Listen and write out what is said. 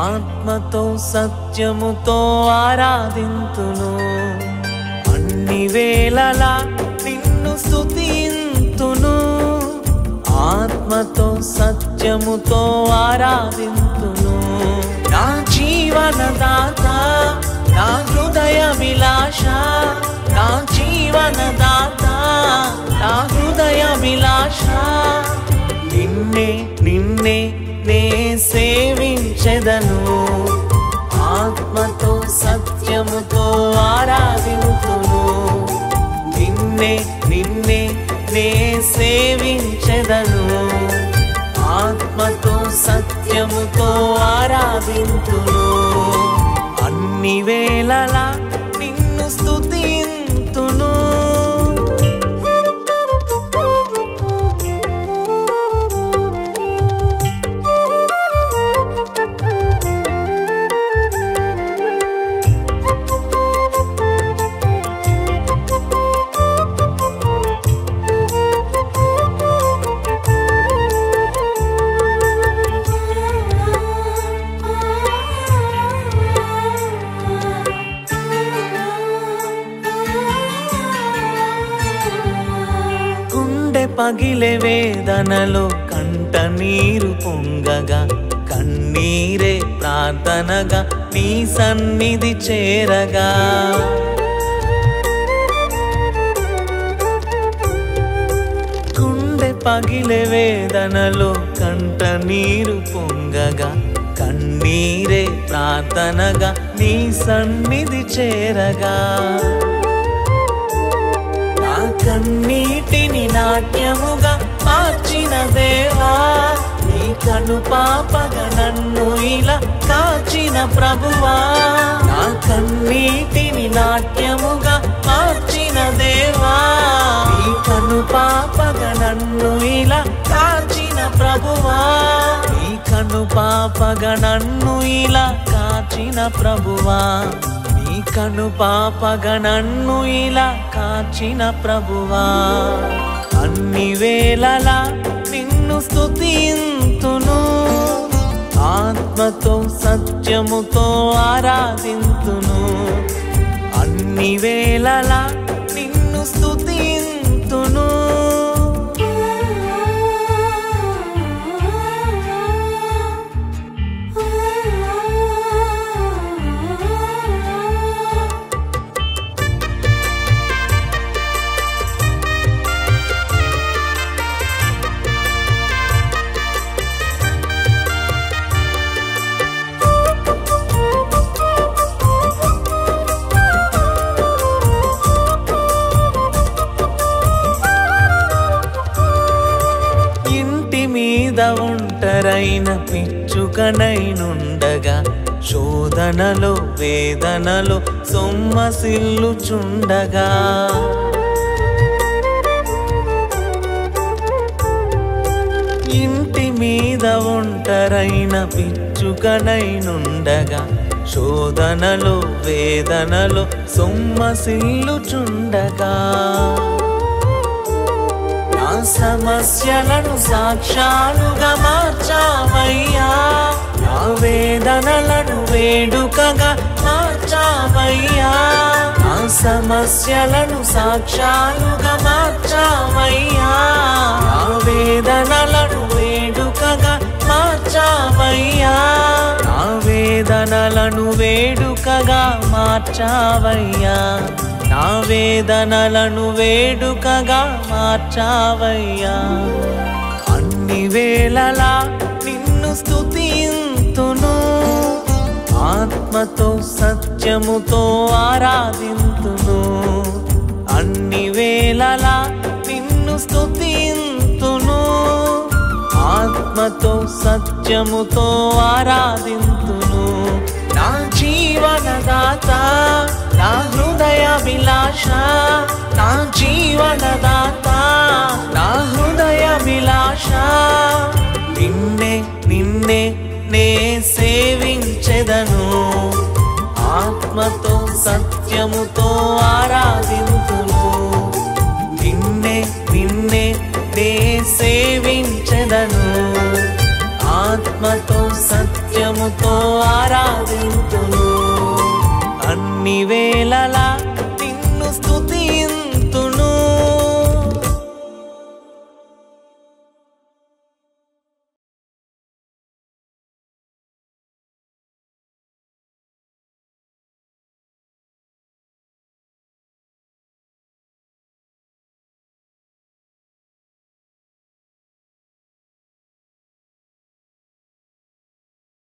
ఆత్మతో సత్యముతో ఆరాధింతును అన్ని వేళలా నిన్ను స్తుతింతును ఆత్మతో సత్యముతో ఆరాధింతును నా జీవనదాత నా హృదయ విలాస నా జీవనదాత నా హృదయ విలాస నిన్నే నిన్నే నే సేవించెదను ఆత్మతో సత్యముతో ఆరాధింతును నిన్నే నిన్నే నే సేవించెదను ఆత్మతో సత్యముతో ఆరాధింతును అన్ని వేళలా నిన్ను స్తుతింతును గుండె పగిలే వేదనలో కంట నీరు పొంగగా కన్నీరే ప్రార్థనగా నీ సన్నిధి చేరగా గుండె పగిలే వేదనలో కంట నీరు పొంగగా కన్నీరే ప్రార్థనగా నీ సన్నిధి చేరగా నా కన్నీటిని నాట్యముగా మార్చిన దేవా నీ కను పాపగా నన్ను ఇలా కాచిన ప్రభువా నా కన్నీటిని నాట్యముగా మార్చిన దేవా నీ కను పాపగా నన్ను ఇలా కాచిన ప్రభువా నీ కను పాపగా నన్ను ఇలా కాచిన ప్రభువా నీ కను పాపగా నన్ను ఇలా కాచిన ప్రభువా అన్ని వేళలా నిన్ను స్తుతింతును ఆత్మతో సత్యముతో ఆరాధింతును అన్ని వేళలా నిన్ను స్తుతింతును ఇంటి మీద ఒంటరైన పిచ్చుకనైనుండగా శోధనలో వేదనలో సొమ్మసిల్లుచుండగా ఇంటి మీద ఒంటరైన పిచ్చుకనైనుండగా శోధనలో వేదనలో సొమ్మసిల్లుచుండగా నా సమస్యలను సాక్ష్యాలుగా మార్చావయ్యా నా వేదనలను వేడుకగా మార్చావయ్యా నా సమస్యలను సాక్ష్యాలుగా మార్చావయ్యా నా వేదనలను వేడుకగా మార్చావయ్యా నా వేదనలను వేడుకగా మార్చావయ్యా నా వేదనలను వేడుకగా మార్చావయ్యా అన్ని వేళలా నిన్ను స్తుతింతును ఆత్మతో సత్యముతో ఆరాధింతును అన్ని వేళలా నిన్ను స్తుతింతును ఆత్మతో సత్యముతో ఆరాధింతును నా జీవనదాత నా హృదయ విలాస నా జీవనదాత నా హృదయ విలాస నిన్నే నిన్నే నే సేవించెదను ఆత్మతో సత్యముతో ఆరాధింతును నిన్నే నిన్నే నే సేవించెదను ఆత్మతో సత్య సత్యముతో ఆరాధింతును అన్ని వేళలా